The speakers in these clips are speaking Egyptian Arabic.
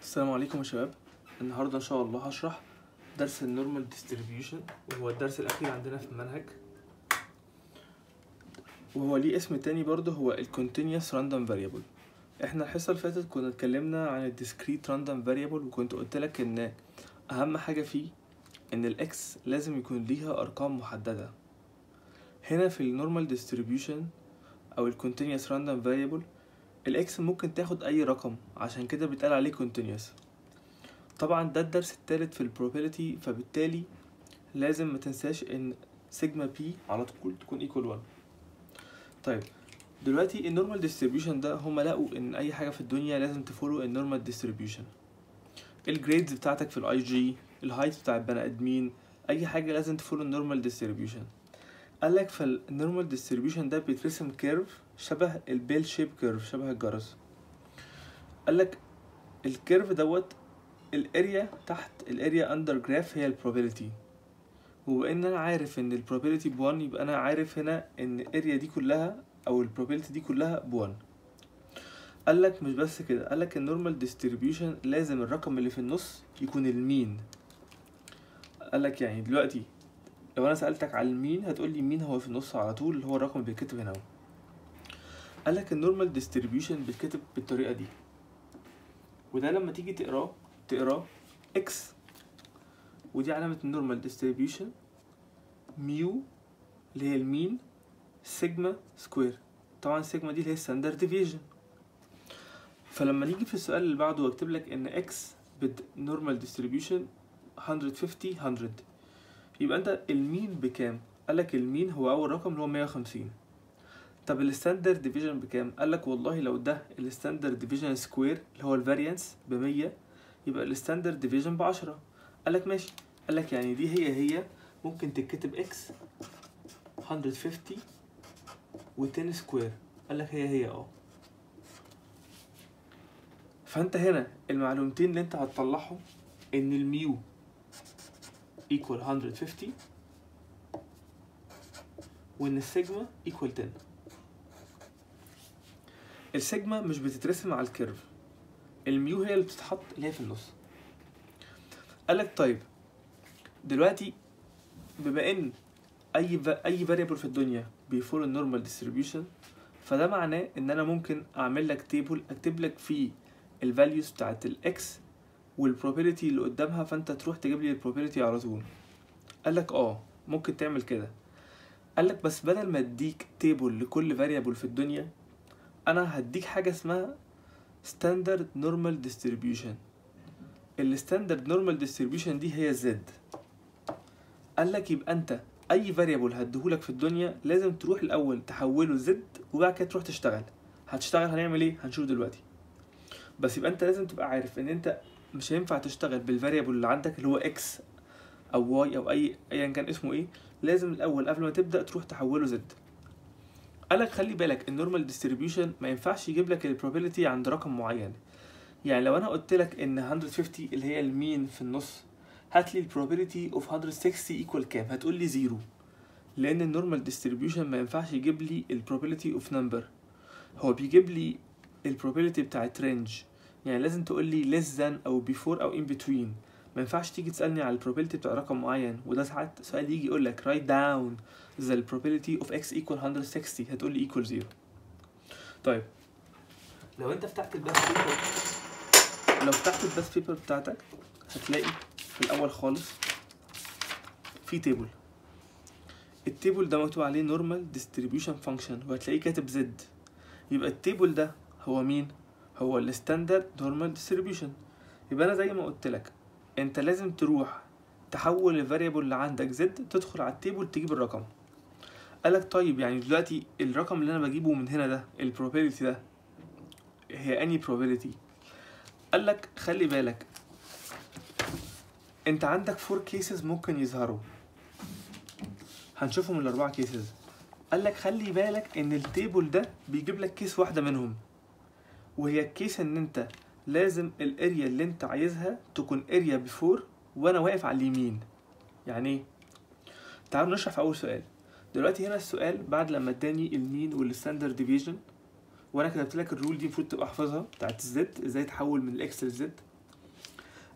السلام عليكم يا شباب النهارده ان شاء الله هشرح درس النورمال ديستريبيوشن وهو الدرس الاخير عندنا في المنهج وهو ليه اسم تاني برضه هو الكونتينيوس راندوم فاريبل احنا الحصه اللي فاتت كنا اتكلمنا عن الديسكريت راندوم فاريبل وكنت قلت لك ان اهم حاجه فيه ان الاكس لازم يكون ليها ارقام محدده هنا في النورمال ديستريبيوشن او الكونتينيوس راندوم فاريبل الاكس ممكن تاخد اي رقم عشان كده بيتقال عليه continuous طبعا ده الدرس التالت في البروبابيلتي فبالتالي لازم ما تنساش ان سيجما بي على طول تكون equal 1 طيب دلوقتي النورمال ديستريبيوشن ده هما لقوا ان اي حاجه في الدنيا لازم تفولو النورمال ديستريبيوشن الجريدز بتاعتك في الاي جي الهايت بتاع البني ادمين اي حاجه لازم تفولو النورمال ديستريبيوشن قال لك فالنورمال ديستريبيوشن ده بيترسم كيرف شبه البيل شيب كيرف شبه الجرس قال لك الكيرف دوت الاريا تحت الاريا اندر جراف هي البروبابيلتي وبان انا عارف ان البروبابيلتي ب1 يبقى انا عارف هنا ان الاريا دي كلها او البروبابيلتي دي كلها ب1 قال لك مش بس كده قال لك النورمال ديستريبيوشن لازم الرقم اللي في النص يكون المين قال لك يعني دلوقتي لو انا سالتك على المين هتقول لي مين هو في النص على طول اللي هو الرقم اللي بيتكتب هنا اهو قال لك النورمال ديستريبيوشن بيتكتب بالطريقه دي وده لما تيجي تقراه تقراه اكس ودي علامه النورمال ديستريبيوشن ميو اللي هي المين سيجما سكوير طبعا سيجما دي اللي هي ستاندرد ديفيجن فلما نيجي في السؤال اللي بعده واكتب لك ان اكس بالنورمال ديستريبيوشن 150 100 يبقى انت المين بكام قال لك المين هو اول رقم اللي هو 150 طب الستاندرد ديفيجن بكام قال لك والله لو ده الستاندرد ديفيجن سكوير اللي هو الفاريانس ب 100 يبقى الستاندرد ديفيجن ب 10 قال لك ماشي قال لك يعني دي هي هي ممكن تتكتب اكس 150 و10 سكوير قال لك هي هي اه فانت هنا المعلومتين اللي انت هتطلعهم ان الميو equal 150 وان السيجما equal 10 السيجما مش بتترسم على الكيرف الميو هي اللي بتتحط اللي هي في النص قالك طيب دلوقتي بما ان اي ف... اي فاريبل في الدنيا بيفول النورمال ديستريبيوشن فده معناه ان انا ممكن اعمل لك تيبل اكتب لك فيه الفاليوز بتاعت الاكس والبروبابيلتي اللي قدامها فانت تروح تجيب لي البروبابيلتي على طول قال لك اه ممكن تعمل كده قال لك بس بدل ما اديك تيبل لكل فاريبل في الدنيا انا هديك حاجه اسمها ستاندرد نورمال ديستريبيوشن الستاندرد نورمال ديستريبيوشن دي هي زد قال لك يبقى انت اي فاريبل هديهولك في الدنيا لازم تروح الاول تحوله زد وبعد كده تروح تشتغل هتشتغل هنعمل ايه هنشوف دلوقتي بس يبقى انت لازم تبقى عارف ان انت مش هينفع تشتغل بالفاريبل اللي عندك اللي هو اكس او واي او اي ايا كان اسمه ايه لازم الاول قبل ما تبدا تروح تحوله زد قالك خلي بالك النورمال ديستريبيوشن ما ينفعش يجيب لك البروبابيلتي عند رقم معين يعني لو انا قلت لك ان 150 اللي هي المين في النص هات لي البروبابيلتي اوف 160 ايكوال كام هتقول لي زيرو لان النورمال ديستريبيوشن ما ينفعش يجيب لي البروبابيلتي اوف نمبر هو بيجيب لي البروبابيلتي بتاعت رينج يعني لازم تقول لي less than او before او in between ما ينفعش تيجي تسالني على البروبابيلتي بتاع رقم معين وده ساعات سؤال يجي يقول لك write down the probability of x equal 160 هتقول لي equal 0 طيب لو انت فتحت الباث بيبر لو فتحت الباث بيبر بتاعتك هتلاقي في الاول خالص في تيبل التيبل ده مكتوب عليه normal distribution function وهتلاقيه كاتب z يبقى التيبل ده هو مين هو الستاندرد نورمال ديستريبيوشن يبقى انا زي ما قلت لك انت لازم تروح تحول الفاريبل اللي عندك زد تدخل على التيبل تجيب الرقم قالك طيب يعني دلوقتي الرقم اللي انا بجيبه من هنا ده البروبابيلتي ده هي اني probability قالك خلي بالك انت عندك فور كيسز ممكن يظهروا هنشوفهم الاربعه كيسز قالك خلي بالك ان التيبل ده بيجيب لك كيس واحده منهم وهي الكيس ان انت لازم الاريا اللي انت عايزها تكون اريا بيفور وانا واقف على اليمين يعني ايه تعالوا نشرح في اول سؤال دلوقتي هنا السؤال بعد لما اداني المين والستاندرد ديفيجن وانا كتبت لك الرول دي المفروض تبقى حافظها بتاعت الزد ازاي تحول من الاكس للزد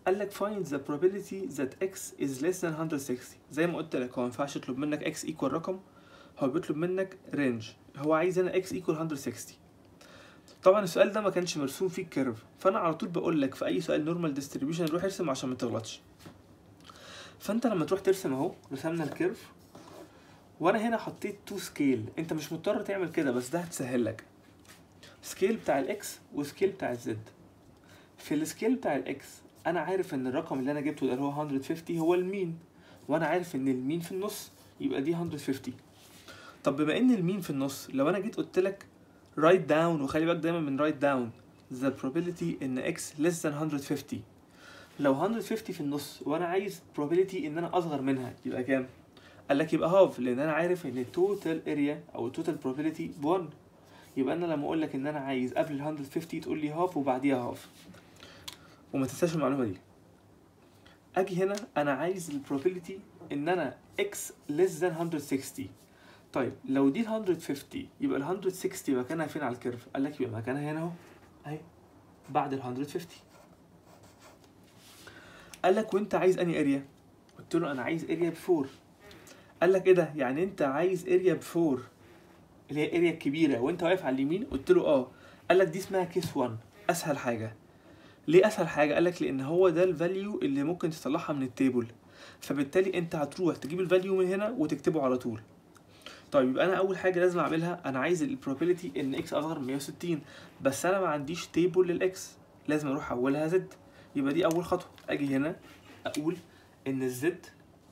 قال لك find the probability that x is less than 160 زي ما قلت لك هو ما ينفعش يطلب منك x equal رقم هو بيطلب منك range هو عايز انا x equal 160 طبعا السؤال ده ما كانش مرسوم فيه الكيرف فانا على طول بقول لك في اي سؤال نورمال ديستريبيوشن روح ارسم عشان ما تغلطش فانت لما تروح ترسم اهو رسمنا الكيرف وانا هنا حطيت تو سكيل انت مش مضطر تعمل كده بس ده هتسهل لك سكيل بتاع الاكس وسكيل بتاع الزد في السكيل بتاع الاكس انا عارف ان الرقم اللي انا جبته ده اللي هو 150 هو المين وانا عارف ان المين في النص يبقى دي 150 طب بما ان المين في النص لو انا جيت قلت لك write down وخلي بالك دايما من write down the probability ان x less than 150 لو 150 في النص وانا عايز probability ان انا اصغر منها يبقى كام قال لك يبقى هاف لان انا عارف ان التوتال اريا او التوتال probability ب 1 يبقى انا لما اقول لك ان انا عايز قبل ال 150 تقول لي هاف وبعديها هاف وما تنساش المعلومه دي اجي هنا انا عايز البروبابيلتي ان انا x less than 160 طيب لو دي ال 150 يبقى ال 160 مكانها فين على الكيرف قال لك يبقى مكانها هنا اهو اهي بعد ال 150 قال لك وانت عايز انهي اريا قلت له انا عايز اريا ب 4 قال لك ايه ده يعني انت عايز اريا ب 4 اللي هي اريا كبيره وانت واقف على اليمين قلت له اه قال لك دي اسمها كيس 1 اسهل حاجه ليه اسهل حاجه قال لك لان هو ده الفاليو اللي ممكن تطلعها من التيبل فبالتالي انت هتروح تجيب الفاليو من هنا وتكتبه على طول طيب يبقى انا اول حاجه لازم اعملها انا عايز البروبابيلتي ان اكس اصغر من 160 بس انا ما عنديش تيبل للاكس لازم اروح احولها زد يبقى دي اول خطوه اجي هنا اقول ان الزد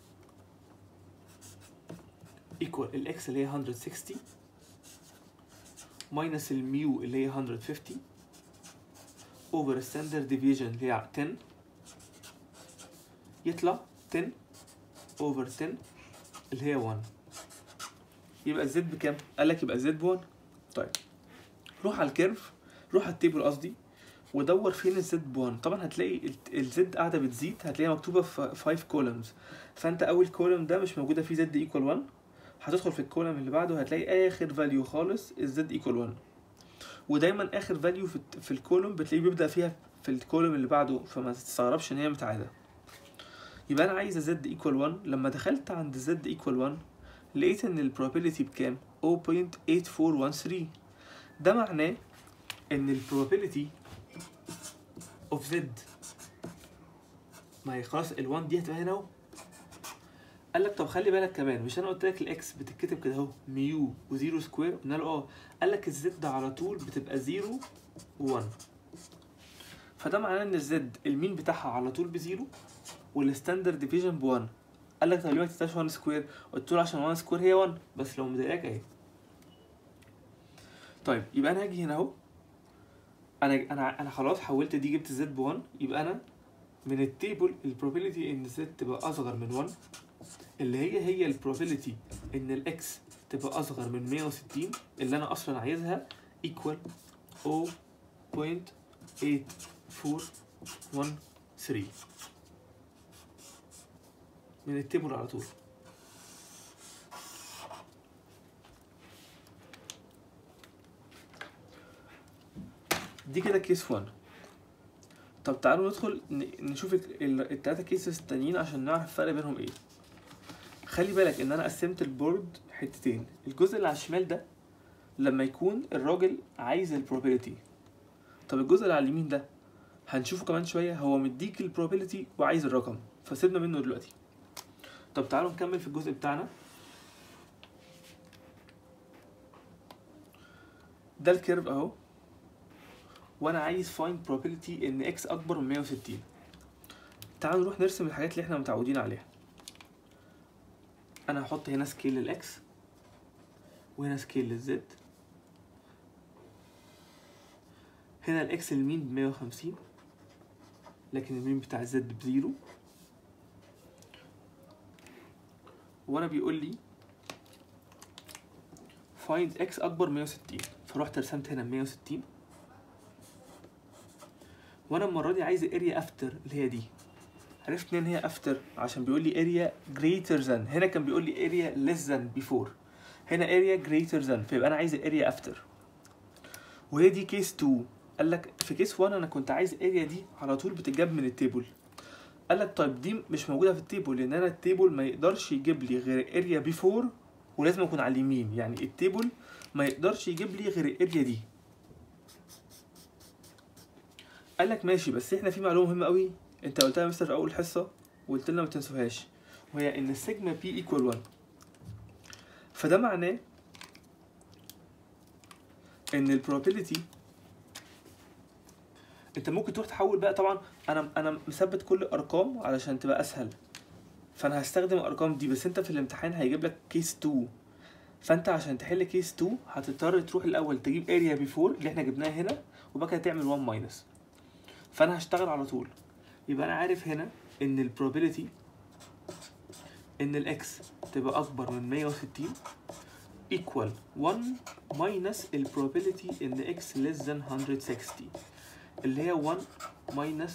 ايكوال الاكس اللي هي 160 ماينس الميو اللي هي 150 اوفر ستاندرد ديفيجن اللي هي 10 يطلع 10 اوفر 10 اللي هي 1 يبقى الزد بكام؟ قال لك يبقى الزد ب 1 طيب روح على الكيرف روح على التيبل قصدي ودور فين الزد ب 1 طبعا هتلاقي الزد قاعده بتزيد هتلاقيها مكتوبه في 5 كولمز فانت اول كولم ده مش موجوده فيه زد ايكوال 1 هتدخل في الكولم اللي بعده هتلاقي اخر فاليو خالص الزد ايكوال 1 ودايما اخر فاليو في, في الكولوم بتلاقيه بيبدا فيها في الكولوم اللي بعده فما تستغربش ان هي متعاده يبقى انا عايز زد ايكوال 1 لما دخلت عند زد ايكوال 1 لقيت ان البروبابيلتي بكام 0.8413 ده معناه ان البروبابيلتي اوف زد ما هي خلاص ال1 دي هتبقى هنا اهو قال لك طب خلي بالك كمان مش انا قلت لك الاكس بتتكتب كده اهو ميو وزيرو سكوير قلنا له اه قال لك الزد على طول بتبقى زيرو و1 فده معناه ان الزد المين بتاعها على طول بزيرو والستاندرد ديفيجن ب 1 قال لك طب ليه ما تكتبش 1 سكوير قلت له عشان 1 سكوير هي 1 بس لو مضايقاك اهي طيب يبقى انا هاجي هنا اهو انا انا انا خلاص حولت دي جبت زد ب 1 يبقى انا من التيبل البروبابيلتي ان زد تبقى اصغر من 1 اللي هي هي البروبابيلتي ان الاكس تبقى اصغر من 160 اللي انا اصلا عايزها equal 0.8413 من التيبل على طول دي كده كيس 1 طب تعالوا ندخل نشوف التلاتة كيسز التانيين عشان نعرف الفرق بينهم ايه خلي بالك ان انا قسمت البورد حتتين الجزء اللي على الشمال ده لما يكون الراجل عايز البروبابيلتي طب الجزء اللي على اليمين ده هنشوفه كمان شويه هو مديك البروبابيلتي وعايز الرقم فسيبنا منه دلوقتي طب تعالوا نكمل في الجزء بتاعنا ده الكيرف اهو وانا عايز فايند probability ان اكس اكبر من 160 تعالوا نروح نرسم الحاجات اللي احنا متعودين عليها انا هحط هنا سكيل للاكس وهنا سكيل للزد هنا الاكس المين ب 150 لكن المين بتاع الزد بزيرو وانا بيقول لي find x اكبر 160 فرحت رسمت هنا 160 وانا المره دي عايز اريا افتر اللي هي دي عرفت ان هي افتر عشان بيقول لي اريا greater than هنا كان بيقول لي اريا less than before هنا اريا greater than فيبقى انا عايز اريا افتر وهي دي كيس 2 قال لك في كيس 1 انا كنت عايز اريا دي على طول بتتجاب من التيبل قال لك طيب دي مش موجوده في التيبل لان انا التيبل ما يقدرش يجيب لي غير اريا بي 4 ولازم اكون على اليمين يعني التيبل ما يقدرش يجيب لي غير الاريا دي قال لك ماشي بس احنا في معلومه مهمه قوي انت قلتها مستر في اول حصه وقلت لنا ما تنسوهاش وهي ان السيجما بي ايكوال 1 فده معناه ان البروبابيلتي انت ممكن تروح تحول بقى طبعا انا انا مثبت كل الارقام علشان تبقى اسهل فانا هستخدم الارقام دي بس انت في الامتحان هيجيب لك كيس 2 فانت عشان تحل كيس 2 هتضطر تروح الاول تجيب اريا بي 4 اللي احنا جبناها هنا وبعد كده تعمل 1 ماينس فانا هشتغل على طول يبقى انا عارف هنا ان البروبابيلتي ان الاكس تبقى اكبر من 160 equal 1 minus ال probability ان x less than 160 اللي هي 1 minus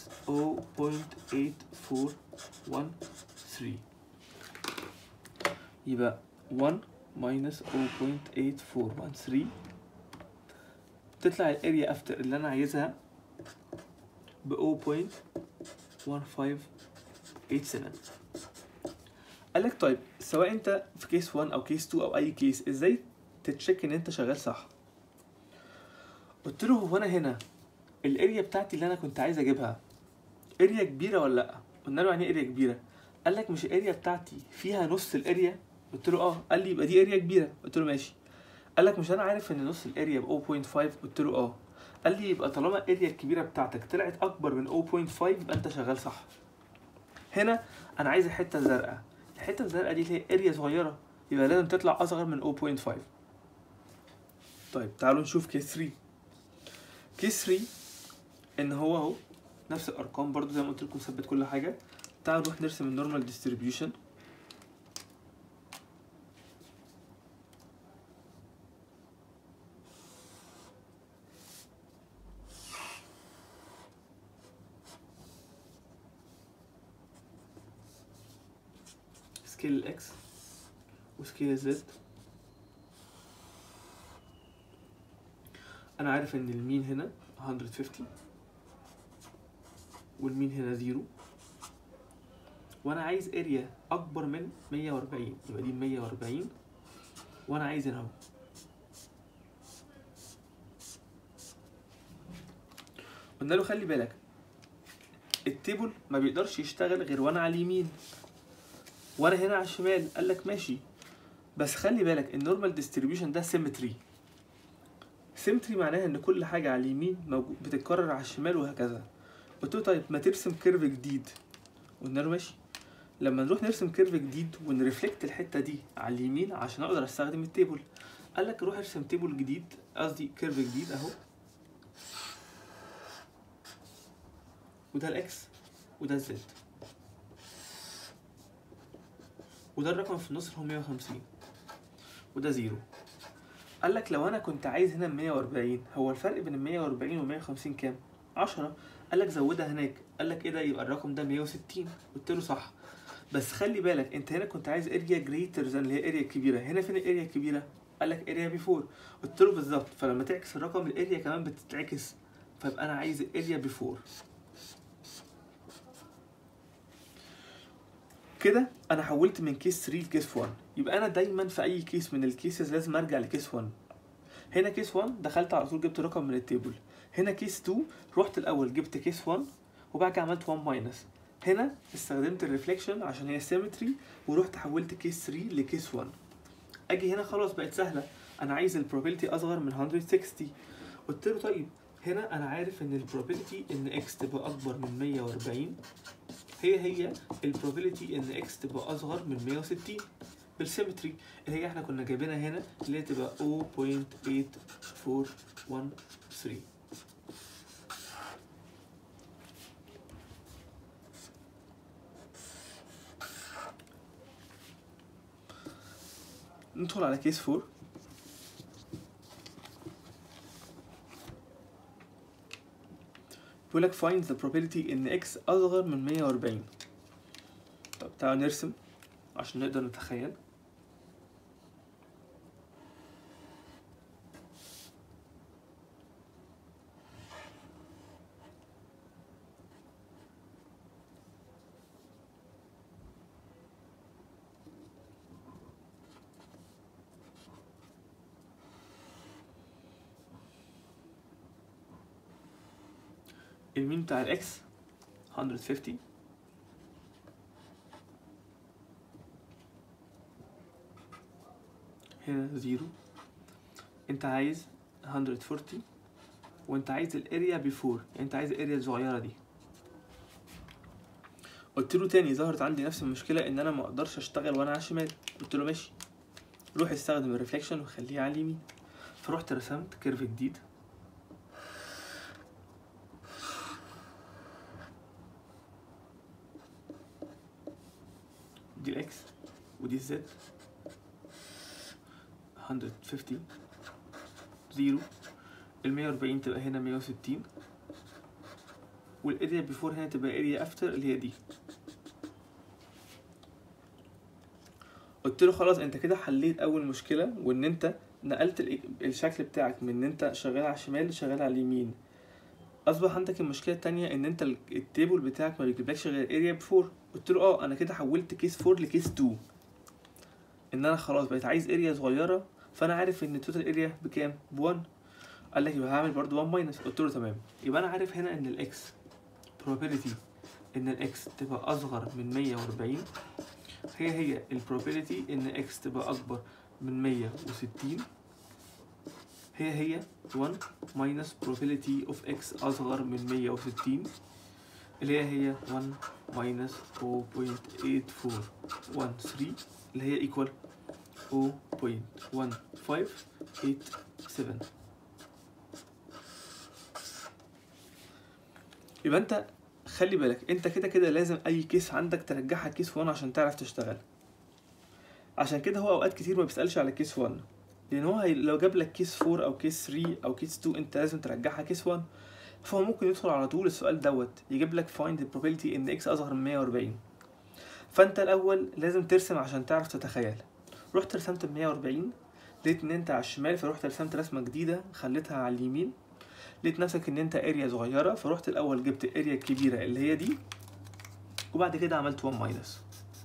0.8413 يبقى 1 minus 0.8413 تطلع الاريا افتر اللي انا عايزها ب 0.1587 قال لك طيب سواء انت في كيس 1 او كيس 2 او اي كيس ازاي تتشيك ان انت شغال صح قلت له هو انا هنا الاريا بتاعتي اللي انا كنت عايز اجيبها اريا كبيره ولا لا قلنا له يعني ايه اريا كبيره قال لك مش الاريا بتاعتي فيها نص الاريا قلت له اه قال لي يبقى دي اريا كبيره قلت له ماشي قال لك مش انا عارف ان نص الاريا ب 0.5 قلت له اه قال لي يبقى طالما الاريا الكبيره بتاعتك طلعت اكبر من 0.5 يبقى انت شغال صح هنا انا عايز الحته الزرقاء الحته الزرقاء دي اللي هي اريا صغيره يبقى لازم تطلع اصغر من 0.5 طيب تعالوا نشوف كيس 3 كيس 3 ان هو اهو نفس الارقام برضو زي ما قلت لكم ثبت كل حاجه تعالوا نروح نرسم النورمال ديستريبيوشن سكيل الاكس وسكيل الزد انا عارف ان المين هنا 150 والمين هنا زيرو وانا عايز اريا اكبر من 140 يبقى دي 140 وانا عايز هنا اهو قلنا له خلي بالك التيبل ما بيقدرش يشتغل غير وانا على اليمين وانا هنا على الشمال قال لك ماشي بس خلي بالك النورمال ديستريبيوشن ده سيمتري سيمتري معناها ان كل حاجه على اليمين موجود بتتكرر على الشمال وهكذا قلت له طيب ما ترسم كيرف جديد قلنا له ماشي لما نروح نرسم كيرف جديد ونرفلكت الحته دي على اليمين عشان اقدر استخدم التيبل قال لك روح ارسم تيبل جديد قصدي كيرف جديد اهو وده الاكس وده الزد وده الرقم في النص اللي هو 150 وده زيرو قال لك لو انا كنت عايز هنا 140 هو الفرق بين 140 و 150 كام 10 قال لك زودها هناك قال لك ايه ده يبقى الرقم ده 160 قلت له صح بس خلي بالك انت هنا كنت عايز اريا جريتر اللي هي اريا كبيره هنا فين الاريا الكبيره قال لك اريا بيفور قلت له بالظبط فلما تعكس الرقم الاريا كمان بتتعكس فيبقى انا عايز الاريا بيفور كده انا حولت من كيس 3 لكيس 1 يبقى انا دايما في اي كيس من الكيسز لازم ارجع لكيس 1 هنا كيس 1 دخلت على طول جبت رقم من التيبل هنا كيس 2 رحت الاول جبت كيس 1 وبعد كده عملت 1 ماينس هنا استخدمت الريفليكشن عشان هي سيمتري ورحت حولت كيس 3 لكيس 1 اجي هنا خلاص بقت سهله انا عايز البروبابيلتي اصغر من 160 قلت له طيب هنا انا عارف ان البروبابيلتي ان اكس تبقى اكبر من 140 هي هي البروبابيلتي ان اكس تبقى اصغر من 160 بالسيمتري اللي هي احنا كنا جايبينها هنا اللي هي تبقى 0.8413 ندخل على كيس 4 بيقول لك find the probability ان x اصغر من 140 طب تعالوا نرسم عشان نقدر نتخيل المين بتاع الاكس 150 هنا زيرو انت عايز 140 وانت عايز الاريا بيفور يعني انت عايز الاريا الصغيره دي قلت له تاني ظهرت عندي نفس المشكله ان انا ما اقدرش اشتغل وانا على الشمال قلت له ماشي روح استخدم الريفليكشن وخليه على اليمين فرحت رسمت كيرف جديد دي الاكس ودي الزد 150 زيرو ال 140 تبقى هنا 160 والاريا بيفور هنا تبقى اريا افتر اللي هي دي قلت له خلاص انت كده حليت اول مشكله وان انت نقلت ال- الشكل بتاعك من ان انت شغال على الشمال لشغال على اليمين اصبح عندك المشكله التانية ان انت ال- التيبل بتاعك ما بيجيبلكش غير اريا بفور قلت له اه انا كده حولت كيس 4 لكيس 2 ان انا خلاص بقيت عايز اريا صغيره فانا عارف ان التوتال اريا بكام ب 1 قال لك يبقى هعمل برضو 1 ماينس قلت له تمام يبقى انا عارف هنا ان الاكس probability ان الاكس تبقى اصغر من 140 هي هي البروبابيلتي ان اكس تبقى اكبر من 160 هي هي 1 minus probability of x اصغر من 160 اللي هي هي 1 minus 0.8413 اللي هي equal 0.1587 يبقى انت خلي بالك انت كده كده لازم اي كيس عندك ترجعها كيس 1 عشان تعرف تشتغل عشان كده هو اوقات كتير ما بيسالش على كيس 1 لان هو هي- لو جاب لك كيس 4 او كيس 3 او كيس 2 انت لازم ترجعها كيس 1 فهو ممكن يدخل على طول السؤال دوت يجيب لك find the probability ان x اصغر من 140 فانت الاول لازم ترسم عشان تعرف تتخيل رحت رسمت ب 140 لقيت ان انت على الشمال فرحت رسمت رسمه جديده خليتها على اليمين لقيت نفسك ان انت اريا صغيره فرحت الاول جبت الاريا الكبيره اللي هي دي وبعد كده عملت 1 ماينس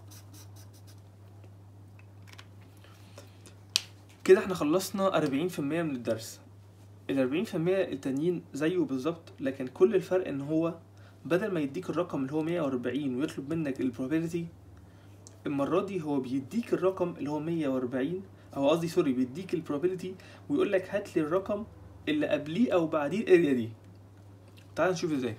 كده احنا خلصنا 40% من الدرس ال 40% التانيين زيه بالظبط لكن كل الفرق ان هو بدل ما يديك الرقم اللي هو 140 ويطلب منك البروبابيلتي المرة دي هو بيديك الرقم اللي هو 140 او قصدي سوري بيديك البروبابيلتي ويقول لك هات لي الرقم اللي قبليه او بعديه الاريا دي تعال نشوف ازاي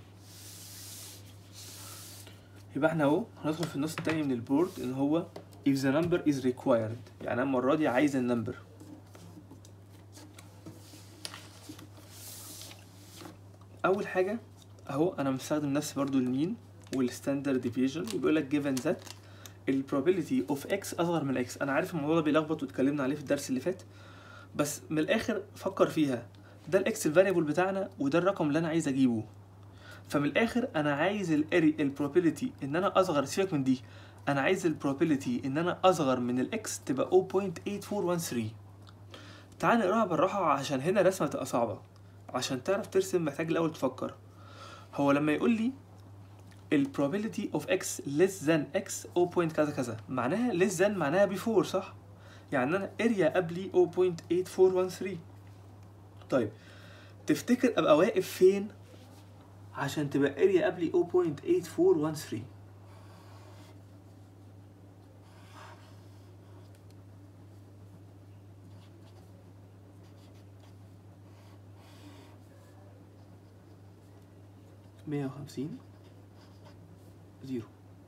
يبقى احنا اهو هندخل في النص التاني من البورد ان هو if the number is required يعني انا المرة دي عايز النمبر اول حاجة اهو انا مستخدم نفس برضو المين والستاندرد ديفيجن وبيقول لك given that ال probability of x اصغر من x انا عارف الموضوع ده بيلخبط واتكلمنا عليه في الدرس اللي فات بس من الاخر فكر فيها ده الاكس الفاريبل بتاعنا وده الرقم اللي انا عايز اجيبه فمن الاخر انا عايز الاري البروبابيلتي ان انا اصغر سيبك من دي انا عايز البروبابيلتي ان انا اصغر من الاكس تبقى 0.8413 تعال نقراها بالراحه عشان هنا الرسمه تبقى صعبه عشان تعرف ترسم محتاج الاول تفكر هو لما يقول لي ال probability of x less than x 0. كذا كذا معناها less than معناها before صح يعني انا اريا قبلي 0.8413 طيب تفتكر ابقى واقف فين عشان تبقى اريا قبلي 0.8413 مية وخمسين زيرو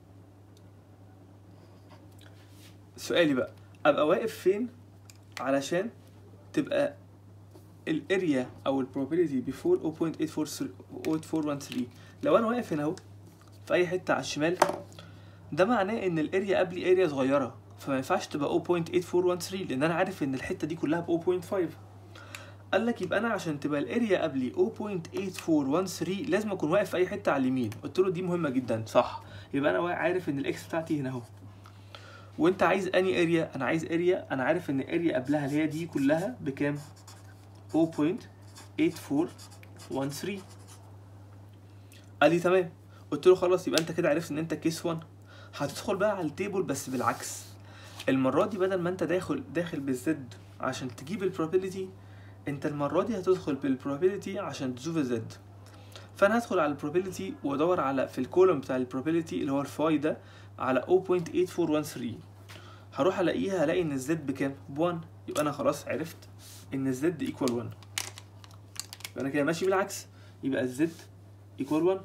سؤالي بقى ابقى واقف فين علشان تبقى الاريا او البروبابيلتي بيفور 0.8413 لو انا واقف هنا اهو في اي حته على الشمال ده معناه ان الاريا قبلي اريا صغيره فما ينفعش تبقى 0.8413 لان انا عارف ان الحته دي كلها ب 0.5 قال لك يبقى انا عشان تبقى الاريا قبلي 0.8413 لازم اكون واقف في اي حته على اليمين قلت له دي مهمه جدا صح يبقى انا عارف ان الاكس بتاعتي هنا اهو وانت عايز اني اريا انا عايز اريا انا عارف ان اريا قبلها اللي هي دي كلها بكام 0.8413 قال لي تمام قلت له خلاص يبقى انت كده عرفت ان انت كيس 1 هتدخل بقى على التيبل بس بالعكس المره دي بدل ما انت داخل داخل بالزد عشان تجيب البروبابيلتي انت المره دي هتدخل بالبروبابيلتي عشان تشوف الزد فانا هدخل على البروبابيلتي وادور على في الكولوم بتاع البروبابيلتي اللي هو الفاي ده على 0.8413 هروح الاقيها هلاقي ان الزد بكام ب 1 يبقى انا خلاص عرفت ان الزد ايكوال 1 يبقى انا كده ماشي بالعكس يبقى الزد ايكوال 1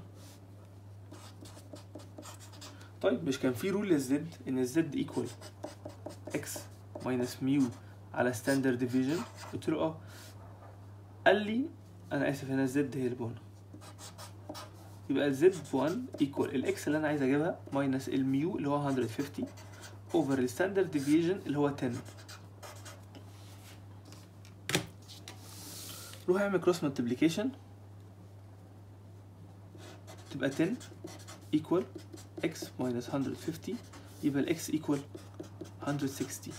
طيب مش كان في رول للزد ان الزد ايكوال اكس ماينس ميو على ستاندرد ديفيجن قلت له اه قال لي انا اسف هنا الزد هي اللي ب 1 يبقى الزد ب 1 ايكوال الاكس اللي انا عايز اجيبها ماينس الميو اللي هو 150 اوفر الستاندرد ديفيجن اللي هو 10 روح اعمل كروس مالتيبليكيشن تبقى 10 equal x minus 150 يبقى ال x equal 160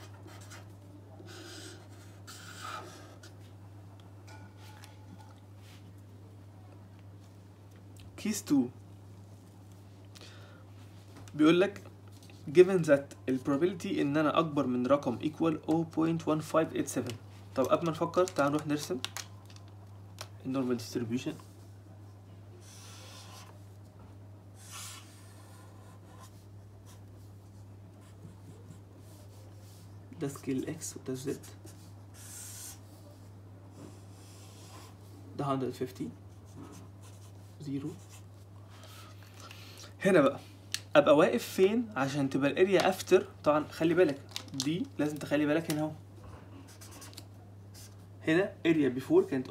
كيس 2 بيقول لك given that ال probability ان انا اكبر من رقم equal 0.1587 طب قبل ما نفكر تعال نروح نرسم النورمال distribution ده سكيل اكس وده زد ده 150 زيرو هنا بقى ابقى واقف فين عشان تبقى الاريا افتر طبعا خلي بالك دي لازم تخلي بالك هنا اهو هنا اريا بيفور كانت 0.8413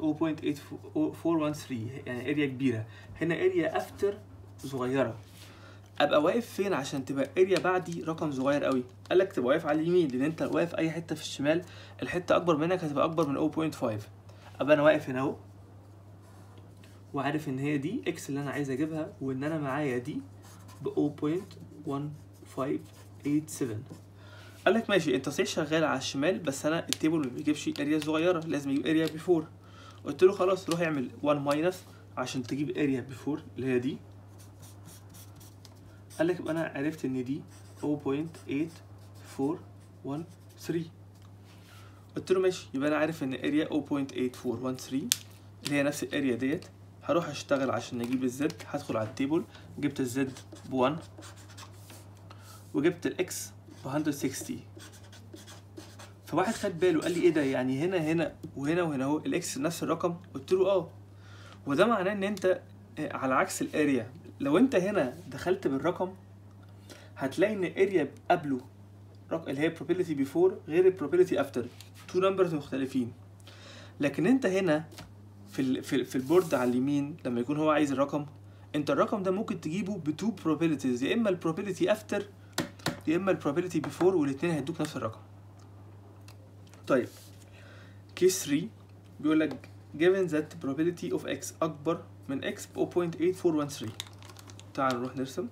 يعني اريا كبيره هنا اريا افتر صغيره ابقى واقف فين عشان تبقى اريا بعدي رقم صغير قوي قال لك تبقى واقف على اليمين لان انت واقف اي حته في الشمال الحته اكبر منك هتبقى اكبر من 0.5 ابقى انا واقف هنا اهو وعارف ان هي دي اكس اللي انا عايز اجيبها وان انا معايا دي ب 0.1587 قال لك ماشي انت صحيح شغال على الشمال بس انا التيبل ما بيجيبش اريا صغيره لازم يجيب اريا بيفور قلت له خلاص روح اعمل 1 ماينس عشان تجيب اريا بيفور اللي هي دي قال لك يبقى انا عرفت ان دي 0.8413 قلت له ماشي يبقى انا عارف ان اريا 0.8413 اللي هي نفس الاريا ديت هروح اشتغل عشان اجيب الزد هدخل على التيبل جبت الزد ب 1 وجبت الاكس ب 160 فواحد خد باله قال لي ايه ده يعني هنا هنا وهنا وهنا اهو الاكس نفس الرقم قلت له اه وده معناه ان انت على عكس الاريا لو انت هنا دخلت بالرقم هتلاقي ان الاريا قبله اللي هي probability before غير probability after تو نمبرز مختلفين لكن انت هنا في ال في, في البورد على اليمين لما يكون هو عايز الرقم انت الرقم ده ممكن تجيبه بتو probabilities يا اما البروبابيلتي افتر يا اما البروبابيلتي بيفور والاثنين هيدوك نفس الرقم طيب كيس 3 بيقول لك given that probability of x اكبر من x ب 0.8413 تعال نروح نرسم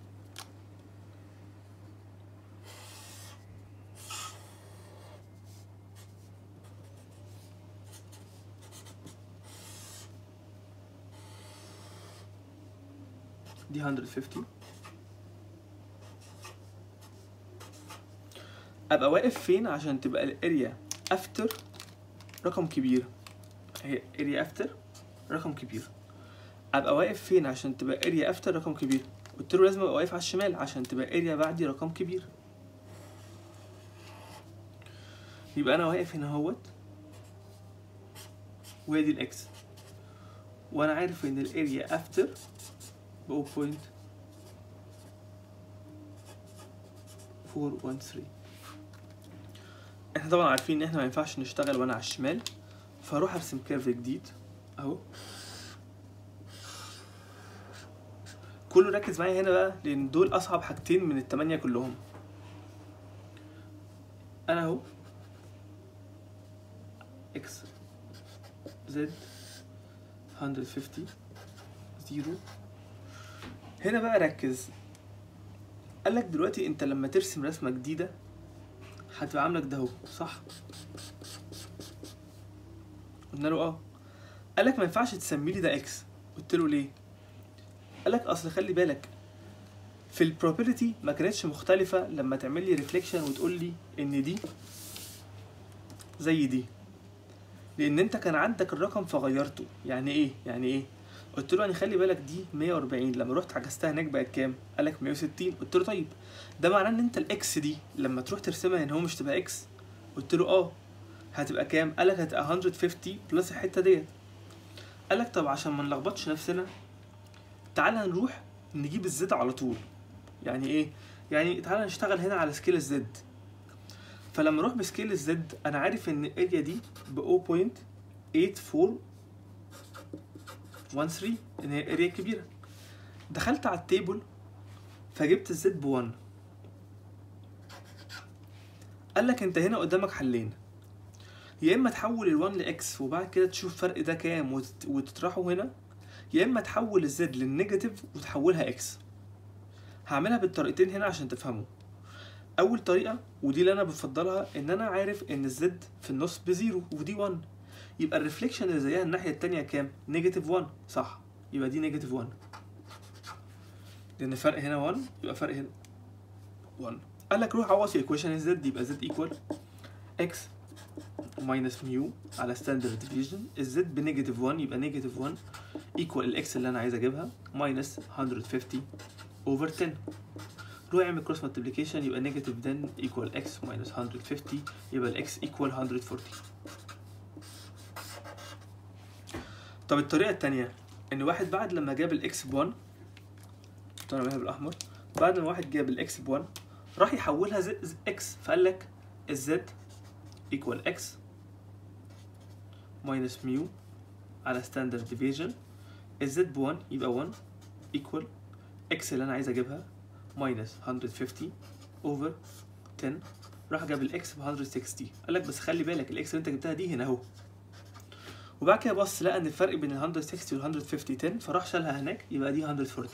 دي 150 ابقى واقف فين عشان تبقى الاريا افتر رقم كبير هي اريا افتر رقم كبير ابقى واقف فين عشان تبقى اريا افتر رقم كبير قلت له لازم ابقى واقف على الشمال عشان تبقى اريا بعدي رقم كبير يبقى انا واقف هنا اهوت وادي الاكس وانا عارف ان الاريا افتر ب 0.413 احنا طبعا عارفين ان احنا ما ينفعش نشتغل وانا على الشمال فاروح ارسم كيرف جديد اهو كله ركز معايا هنا بقى لان دول اصعب حاجتين من التمانية كلهم انا اهو اكس زد 150 زيرو هنا بقى ركز قالك دلوقتي انت لما ترسم رسمة جديدة هتبقى عاملة كده اهو صح قلنا له اه قالك ما ينفعش تسمي لي ده اكس قلت له ليه قالك اصل خلي بالك في البروبابيلتي ما كانتش مختلفة لما تعمل لي ريفليكشن وتقول لي ان دي زي دي لان انت كان عندك الرقم فغيرته يعني ايه يعني ايه قلت له يعني خلي بالك دي 140 لما رحت عكستها هناك بقت كام قال لك 160 قلت له طيب ده معناه ان انت الاكس دي لما تروح ترسمها هنا هو مش تبقى اكس قلت له اه هتبقى كام قال لك هتبقى 150 بلس الحته ديت قال لك طب عشان ما نلخبطش نفسنا تعالى نروح نجيب الزد على طول يعني ايه يعني تعالى نشتغل هنا على سكيل الزد فلما اروح بسكيل الزد انا عارف ان الاريا دي ب 0.8413 ان هي اريا كبيره دخلت على التيبل فجبت الزد ب 1 قال لك انت هنا قدامك حلين يا اما تحول ال1 لاكس وبعد كده تشوف الفرق ده كام وتت- وتطرحه هنا يا اما تحول الزد للنيجاتيف وتحولها اكس هعملها بالطريقتين هنا عشان تفهموا اول طريقه ودي اللي انا بفضلها ان انا عارف ان الزد في النص بزيرو ودي 1 يبقى الريفليكشن اللي زيها الناحيه التانية كام نيجاتيف 1 صح يبقى دي نيجاتيف 1 لان فرق هنا 1 يبقى فرق هنا 1 قال لك روح عوض في ايكويشن الزد يبقى زد ايكوال اكس ماينس ميو على ستاندرد ديفيجن الزد بنيجاتيف 1 يبقى نيجاتيف 1 ايكوال الاكس اللي انا عايز اجيبها ماينس 150 اوفر 10 روح اعمل كروس مالتيبليكيشن يبقى نيجاتيف 10 ايكوال اكس ماينس 150 يبقى الاكس ايكوال 140 طب الطريقة التانية ان واحد بعد لما جاب الاكس ب 1 انا عاملها بالاحمر بعد ما واحد جاب الاكس ب 1 راح يحولها ز... ز... اكس فقال لك الزد ايكوال اكس ماينس ميو على ستاندرد ديفيجن الزد ب 1 يبقى 1 ايكوال اكس اللي انا عايز اجيبها ماينس 150 اوفر 10 راح جاب الاكس ب 160 قال لك بس خلي بالك الاكس اللي انت جبتها دي هنا اهو وبعد كده بص لقى ان الفرق بين ال 160 وال 150 10 فراح شالها هناك يبقى دي 140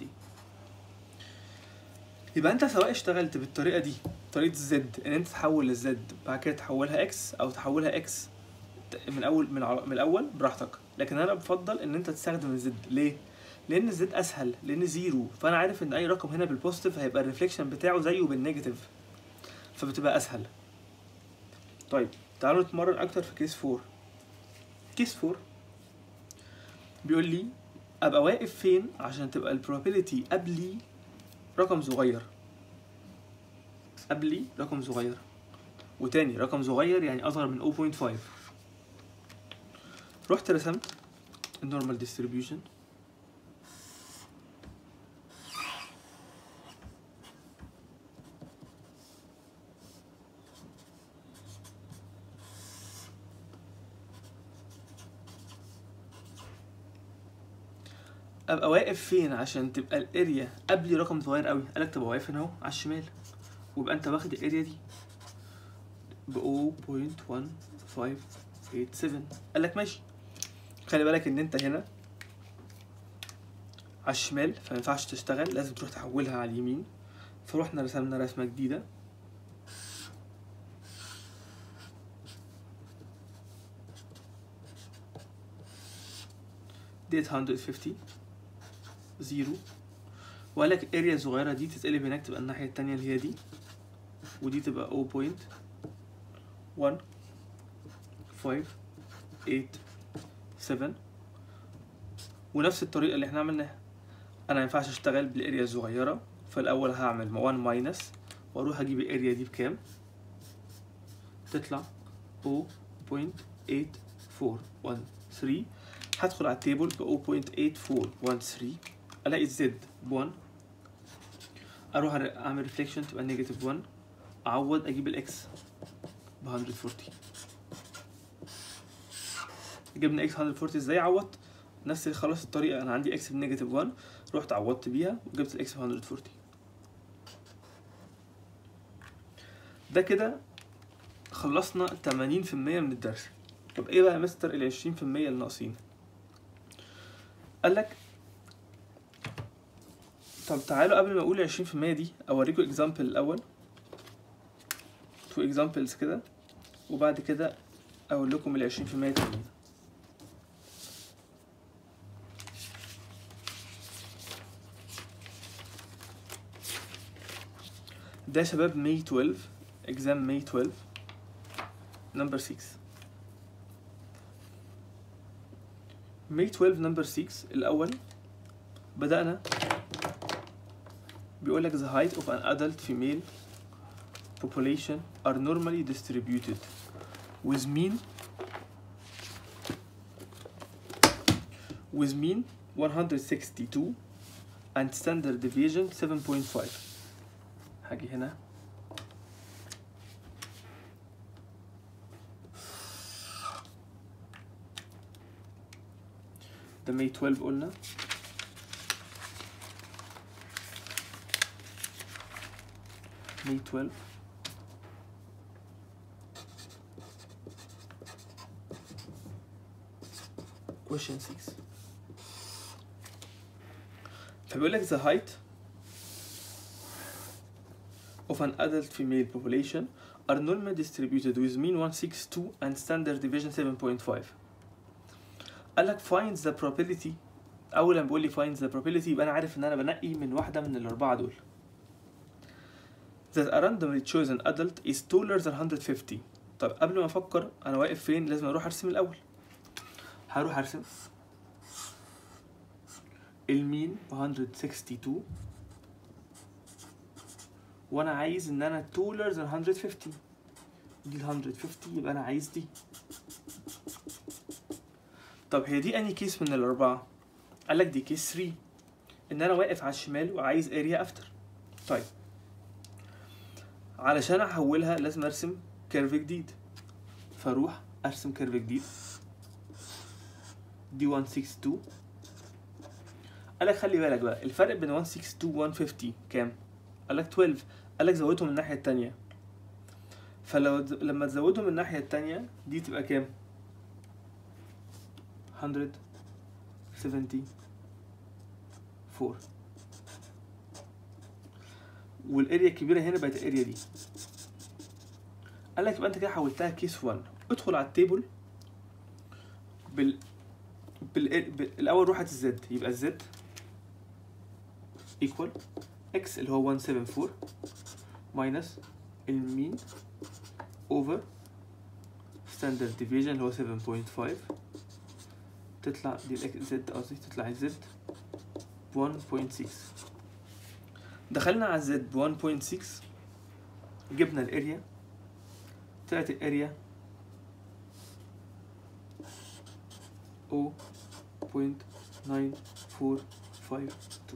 يبقى انت سواء اشتغلت بالطريقه دي طريقه الزد ان انت تحول الزد بعد كده تحولها اكس او تحولها اكس من اول من, على- من الاول براحتك لكن انا بفضل ان انت تستخدم الزد ليه لان الزد اسهل لان زيرو فانا عارف ان اي رقم هنا بالبوزيتيف هيبقى الريفليكشن بتاعه زيه بالنيجاتيف فبتبقى اسهل طيب تعالوا نتمرن اكتر في كيس 4 كيس 4 بيقول لي ابقى واقف فين عشان تبقى البروبابيلتي قبلي رقم صغير قبلي رقم صغير وتاني رقم صغير يعني اصغر من 0.5 رحت رسمت النورمال ديستريبيوشن ابقى واقف فين عشان تبقى الاريا قبلي رقم صغير قوي قالك تبقى واقف هنا اهو على الشمال ويبقى انت واخد الاريا دي ب 0.1587 قالك ماشي خلي بالك ان انت هنا على الشمال فما ينفعش تشتغل لازم تروح تحولها على اليمين فروحنا رسمنا رسمة جديدة ديت 150 زيرو وقال لك الاريا الصغيرة دي تتقلب هناك تبقى الناحية التانية اللي هي دي ودي تبقى 0.1587 ونفس الطريقة اللي احنا عملناها انا ما ينفعش اشتغل بالاريا الصغيرة فالاول هعمل 1 ماينس واروح اجيب الاريا دي بكام تطلع 0.8413 هدخل على التيبل ب 0.8413 الاقي الزد ب 1 اروح أر- اعمل ريفليكشن تبقى نيجاتيف 1 اعوض اجيب الاكس ب 140 جبنا اكس 140 ازاي عوضت نفس خلاص الطريقه انا عندي اكس بنيجاتيف 1 رحت عوضت بيها وجبت الاكس ب 140 ده كده خلصنا 80% من الدرس طب ايه بقى يا مستر ال 20% اللي ناقصين قال لك طب تعالوا قبل ما اقول 20% دي اوريكم اكزامبل الاول تو اكزامبلز كده وبعد كده اقول لكم ال 20% التانيين ده يا شباب ماي 12 اكزام ماي 12 نمبر 6 ماي 12 نمبر 6 الاول بدأنا بيقول لك the height of an adult female population are normally distributed with mean with mean 162 and standard deviation 7.5 هاجي هنا ده May 12 قلنا May 12 question 6 فبيقول لك the height of an adult female population are normally distributed with mean 162 and standard deviation 7.5 قال لك find the probability اول لما بيقول لي find the probability يبقى انا عارف ان انا بنقي من واحده من الاربعه دول that a randomly chosen adult is taller than 150 طب قبل ما افكر انا واقف فين لازم اروح ارسم الاول هروح ارسم المين 162 وانا عايز ان انا taller than 150 دي ال 150 يبقى انا عايز دي طب هي دي انهي كيس من الاربعه قال لك دي كيس 3 ان انا واقف على الشمال وعايز اريا افتر طيب علشان احولها لازم ارسم كيرف جديد فاروح ارسم كيرف جديد دي 162 قال لك خلي بالك بقى الفرق بين 162 و 150 كام قال لك 12 قال لك زودهم من الناحيه التانية فلو لما تزودهم من الناحيه التانية دي تبقى كام 174 والاريا الكبيره هنا بقت الاريا دي قال لك يبقى انت كده حولتها كيس 1 ادخل على التيبل بال بال... بال... الاول روح هات الزد يبقى الزد ايكوال اكس اللي هو 174 ماينس المين اوفر ستاندرد ديفيجن اللي هو 7.5 تطلع دي زد قصدي تطلع الزد 1.6 دخلنا على الزد 1.6 جبنا الاريا طلعت الاريا 0.9452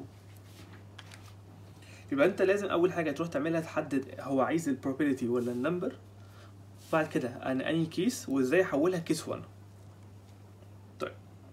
يبقى انت لازم اول حاجه تروح تعملها تحدد هو عايز البروبابيلتي ولا النمبر بعد كده انا اني كيس وازاي احولها كيس 1 طيب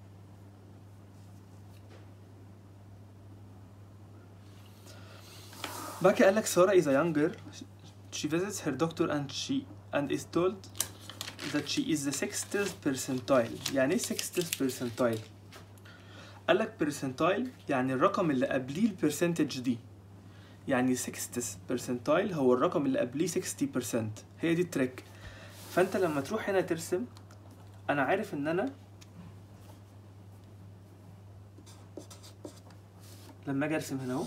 بعد كده قال لك سارة is a young girl she visits her doctor and she and is told that she is the 60th percentile يعني ايه 60th percentile قال لك percentile يعني الرقم اللي قبليه البرسنتج دي يعني 60th percentile هو الرقم اللي قبليه 60% هي دي التريك فانت لما تروح هنا ترسم انا عارف ان انا لما اجي ارسم هنا اهو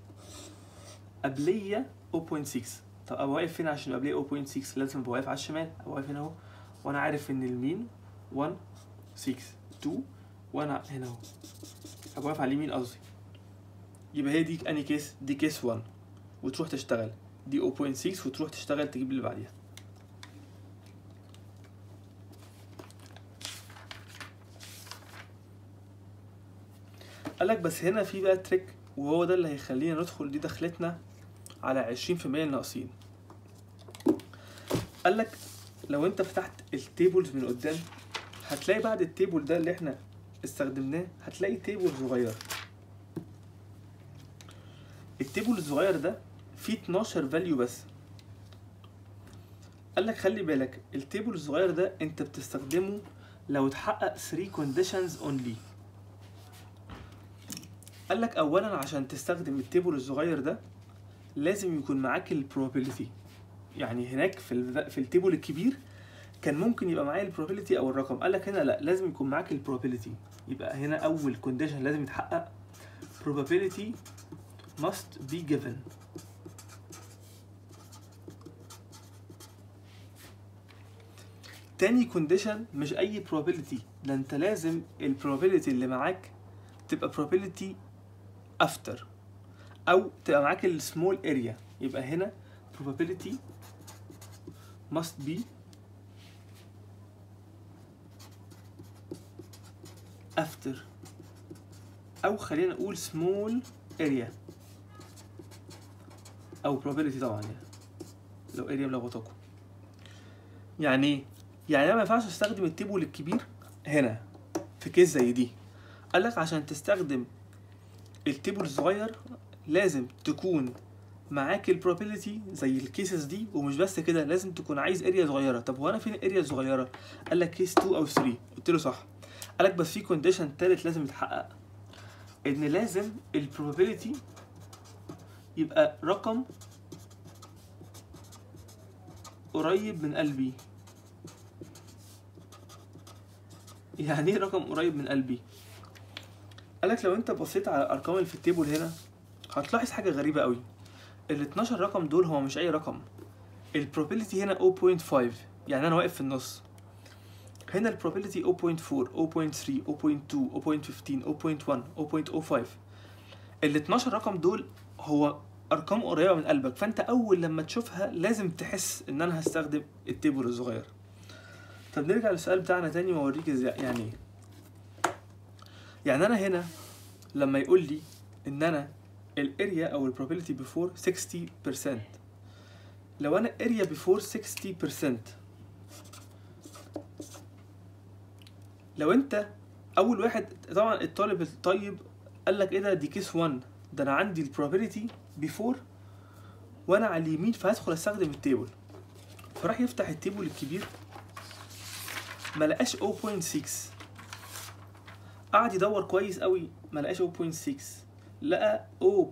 قبليه 0.6 طب ابقى واقف فين عشان قبليه 0.6 لازم ابقى واقف على الشمال ابقى واقف هنا اهو وانا عارف ان المين 1 6 2 وانا هنا اهو ابقى واقف على اليمين قصدي يبقى هي دي اني كيس دي كيس 1 وتروح تشتغل دي 0.6 وتروح تشتغل تجيب اللي بعديها قالك بس هنا في بقى تريك وهو ده اللي هيخلينا ندخل دي دخلتنا على 20% الناقصين قالك لو انت فتحت التيبلز من قدام هتلاقي بعد التيبل ده اللي احنا استخدمناه هتلاقي تيبل صغير التيبل الصغير ده فيه 12 فاليو بس قالك خلي بالك التيبل الصغير ده انت بتستخدمه لو تحقق 3 conditions only قال لك اولا عشان تستخدم التيبل الصغير ده لازم يكون معاك البروبابيلتي يعني هناك في ال في التيبل الكبير كان ممكن يبقى معايا البروبابيلتي او الرقم قال لك هنا لا لازم يكون معاك البروبابيلتي يبقى هنا اول كونديشن لازم يتحقق probability must be given تاني كونديشن مش اي probability ده انت لازم البروبابيلتي اللي معاك تبقى probability after او تبقى معاك السمول اريا يبقى هنا probability must be after او خلينا نقول small area او probability طبعا يعني لو area ملخبطاكم يعني ايه يعني انا ما ينفعش استخدم التيبل الكبير هنا في كيس زي دي قال لك عشان تستخدم التيبل الصغير لازم تكون معاك البروبابيلتي زي الكيسز دي ومش بس كده لازم تكون عايز اريا صغيره طب هو انا فين الاريا الصغيره قال لك كيس 2 او 3 قلت له صح قال لك بس في كونديشن تالت لازم يتحقق ان لازم البروبابيلتي يبقى رقم قريب من قلبي يعني ايه رقم قريب من قلبي قالك لو انت بصيت على الارقام اللي في التيبل هنا هتلاحظ حاجه غريبه قوي ال 12 رقم دول هو مش اي رقم البروبابيلتي هنا 0.5 يعني انا واقف في النص هنا البروبابيلتي 0.4 0.3 0.2 0.15 0.1 0.05 ال 12 رقم دول هو ارقام قريبه من قلبك فانت اول لما تشوفها لازم تحس ان انا هستخدم التيبل الصغير طب نرجع للسؤال بتاعنا تاني واوريك ازاي يعني ايه يعني انا هنا لما يقول لي ان انا الاريا او البروبابيلتي بيفور 60% لو انا اريا بيفور 60% لو انت اول واحد طبعا الطالب الطيب قال لك ايه ده دي كيس 1 ده انا عندي البروبابيلتي بيفور وانا على اليمين فهدخل استخدم التيبل فراح يفتح التيبل الكبير ما لقاش 0.6 قعد يدور كويس قوي ما لقاش 0.6 لقى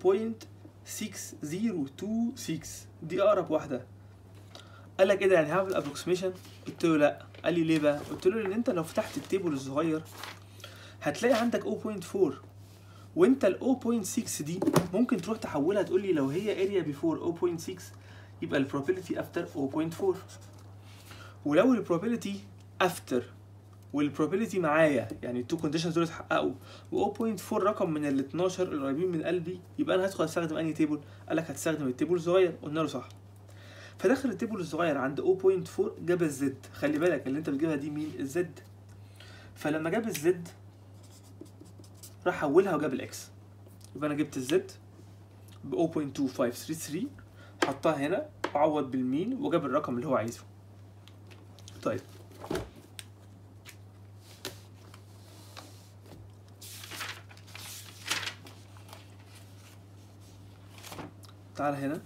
0.6026 دي اقرب واحده قال لك ايه ده يعني هعمل ابروكسيميشن قلت له لا قال لي ليه بقى قلت له ان انت لو فتحت التيبل الصغير هتلاقي عندك 0.4 وانت ال 0.6 دي ممكن تروح تحولها تقول لي لو هي اريا بيفور 0.6 يبقى البروبابيلتي افتر 0.4 ولو البروبابيلتي افتر والبروبابيلتي معايا يعني التو كونديشنز دول اتحققوا و0.4 رقم من ال 12 القريبين من قلبي يبقى انا هدخل استخدم انهي تيبل قال لك هتستخدم التيبل الصغير قلنا له صح فدخل التيبل الصغير عند 0.4 جاب الزد خلي بالك اللي انت بتجيبها دي مين الزد فلما جاب الزد راح حولها وجاب الاكس يبقى انا جبت الزد ب 0.2533 حطها هنا وعوض بالمين وجاب الرقم اللي هو عايزه طيب تعال هنا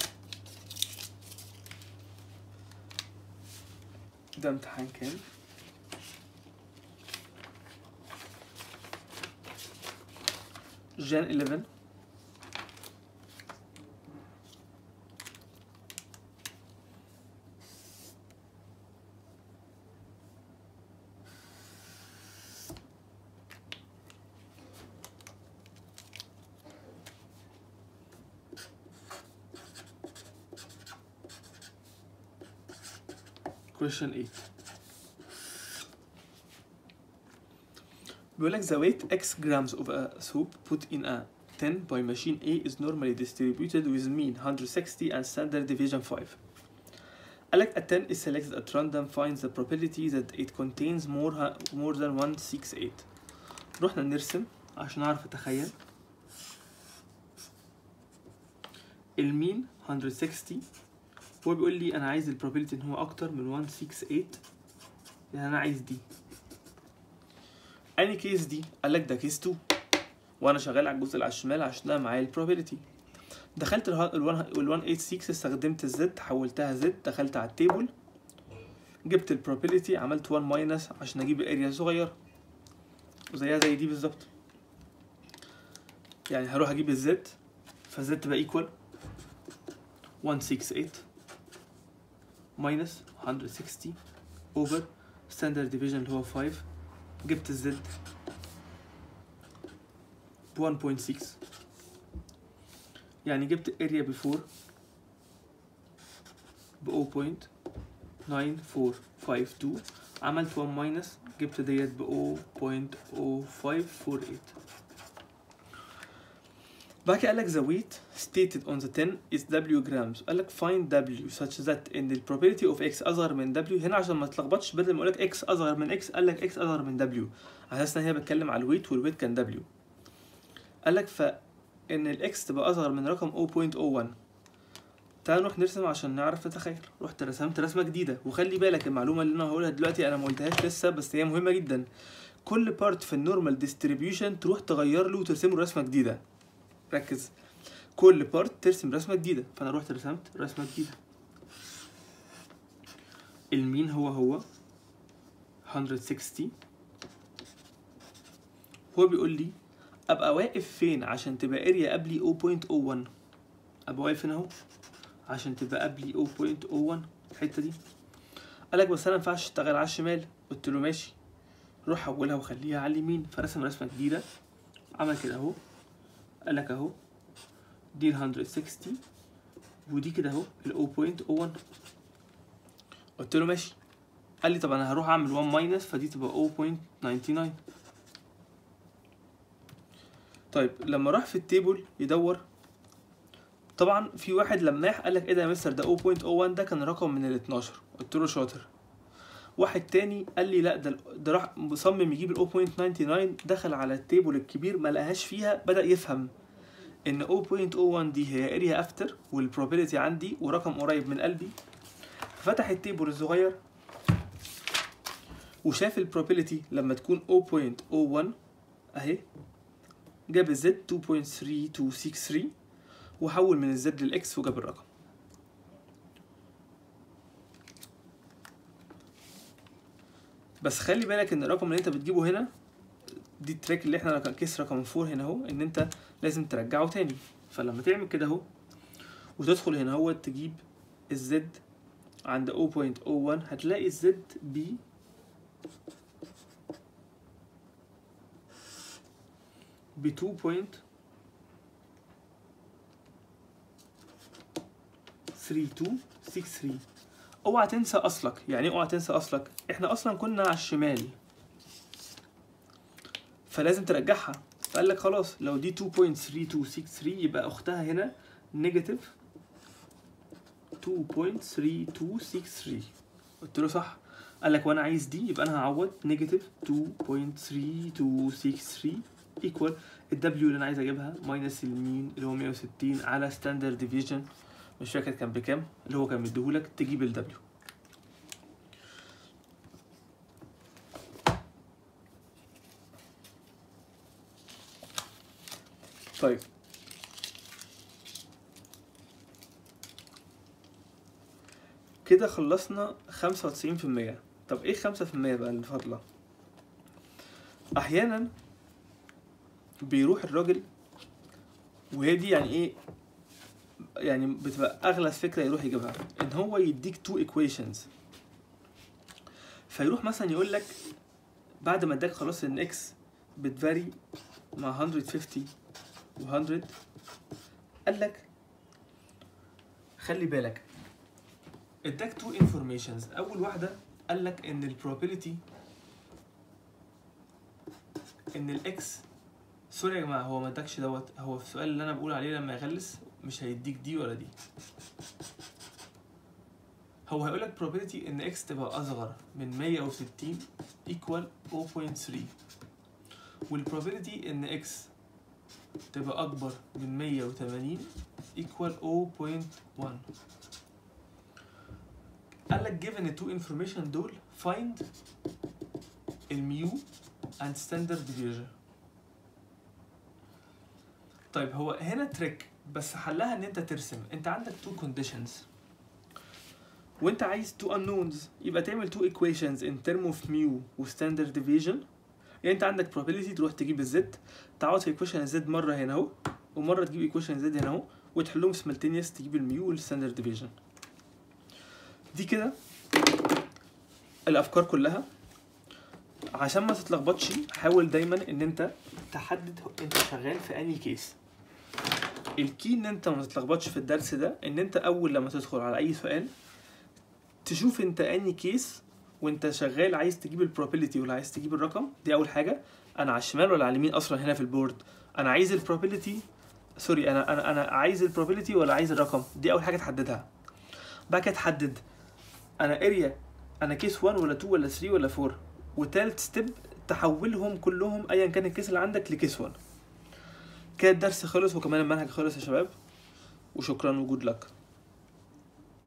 ده امتحان كام جان 11 question 8 بيقول لك the weight x grams of a soup put in a tin by machine A is normally distributed with mean 160 and standard deviation 5 قال لك a tin is selected at random finds the probability that it contains more ha- more than 168 رحنا نرسم عشان اعرف اتخيل المين 160 هو بيقول لي انا عايز البروبابيلتي ان هو اكتر من 168 يعني انا عايز دي اني كيس دي قال لك ده كيس 2 وانا شغال على الجزء اللي على الشمال عشان انا معايا البروبابيلتي دخلت ال 186 استخدمت الزد حولتها زد دخلت على التيبل جبت البروبابيلتي عملت 1 ماينس عشان اجيب الاريا صغيره وزيها زي دي بالظبط يعني هروح اجيب الزد فالزد تبقى ايكوال 168 minus 160 over standard deviation اللي هو 5 جبت الزد ب 1.6 يعني جبت area before ب 0.9452 عملت 1 minus جبت ديت ب 0.0548 بعد كده قال لك the weight stated on the tin is w grams قال لك find w such that in the probability of x اصغر من w هنا عشان ما تلخبطش بدل ما اقول لك x اصغر من x قال لك x اصغر من w على اساس ان هي بتكلم على الويت والويت كان w قال لك فان الاكس تبقى اصغر من رقم 0.01 تعال نروح نرسم عشان نعرف نتخيل رحت رسمت رسمه جديده وخلي بالك المعلومه اللي انا هقولها دلوقتي انا ما قلتهاش لسه بس هي مهمه جدا كل بارت في النورمال ديستريبيوشن تروح تغير له وترسم له رسمه جديده ركز كل بارت ترسم رسمه جديده فانا رحت رسمت رسمه جديده المين هو هو 160 هو بيقول لي ابقى واقف فين عشان تبقى اريا قبلي 0.01 ابقى واقف هنا اهو عشان تبقى قبلي 0.01 الحته دي قالك بس انا ما ينفعش اشتغل على الشمال قلت له ماشي روح حولها وخليها على اليمين فرسم رسمه جديده عمل كده اهو قالك اهو دي ال 160 ودي كده اهو ال 0.01 قلت له ماشي قال لي طب انا هروح اعمل 1 ماينس فدي تبقى 0.99 طيب لما راح في التيبل يدور طبعا في واحد لماح قال لك ايه ده يا مستر ده 0.01 ده كان رقم من ال 12 قلت له شاطر واحد تاني قال لي لا ده ده راح مصمم يجيب ال 0.99 دخل على التيبل الكبير ما لقاهاش فيها بدا يفهم ان 0.01 دي هي اريا افتر والبروبابيلتي عندي ورقم قريب من قلبي فتح التيبل الصغير وشاف البروبابيلتي لما تكون 0.01 اهي جاب الزد 2.3263 وحول من الزد للاكس وجاب الرقم بس خلي بالك ان الرقم اللي انت بتجيبه هنا دي التراك اللي احنا كيس رقم 4 هنا اهو ان انت لازم ترجعه تاني فلما تعمل كده اهو وتدخل هنا اهو تجيب الزد عند 0.01 هتلاقي الزد ب ب 2.3263 اوعى تنسى اصلك يعني ايه اوعى تنسى اصلك احنا اصلا كنا على الشمال فلازم ترجعها فقال لك خلاص لو دي 2.3263 يبقى اختها هنا نيجاتيف 2.3263 قلت له صح قال لك وانا عايز دي يبقى انا هعوض نيجاتيف 2.3263 ايكوال الدبليو اللي انا عايز اجيبها ماينس المين اللي هو 160 على ستاندرد ديفيجن مش فاكر كان بكام اللي هو كان مديهولك تجيب الدبليو طيب كده خلصنا خمسة وتسعين في المية طب ايه خمسة في المية بقى اللي فاضلة احيانا بيروح الراجل وهي دي يعني ايه يعني بتبقى اغلى فكره يروح يجيبها ان هو يديك تو ايكويشنز فيروح مثلا يقول لك بعد ما اداك خلاص ان اكس بتفاري مع 150 و100 قال لك خلي بالك اداك تو انفورميشنز اول واحده قال لك ان البروبابيلتي ان الاكس سوري يا جماعه هو ما اداكش دوت هو في السؤال اللي انا بقول عليه لما يغلس مش هيديك دي ولا دي هو هيقول لك probability ان x تبقى اصغر من 160 equal 0.3 والprobability ان x تبقى اكبر من 180 equal 0.1 قال لك given the two information دول find الميو and standard deviation طيب هو هنا تريك بس حلها ان انت ترسم انت عندك تو كونديشنز وانت عايز تو unknowns يبقى تعمل تو equations in term of mu و standard deviation يعني انت عندك probability تروح تجيب الزد تعوض في equation الزد مره هنا اهو ومره تجيب equation الزد هنا اهو وتحلهم simultaneous تجيب الميو والستاندرد ديفيجن دي كده الافكار كلها عشان ما تتلخبطش حاول دايما ان انت تحدد انت شغال في انهي كيس الكي ان انت ما تتلخبطش في الدرس ده ان انت اول لما تدخل على اي سؤال تشوف انت انهي كيس وانت شغال عايز تجيب البروبابيلتي ولا عايز تجيب الرقم دي اول حاجه انا على الشمال ولا على اليمين اصلا هنا في البورد انا عايز البروبابيلتي سوري انا انا انا عايز البروبابيلتي ولا عايز الرقم دي اول حاجه تحددها بعد كده تحدد انا اريا انا كيس 1 ولا 2 ولا 3 ولا 4 وتالت ستيب تحولهم كلهم ايا كان الكيس اللي عندك لكيس 1 كده الدرس خلص وكمان المنهج خلص يا شباب وشكرا وجود لك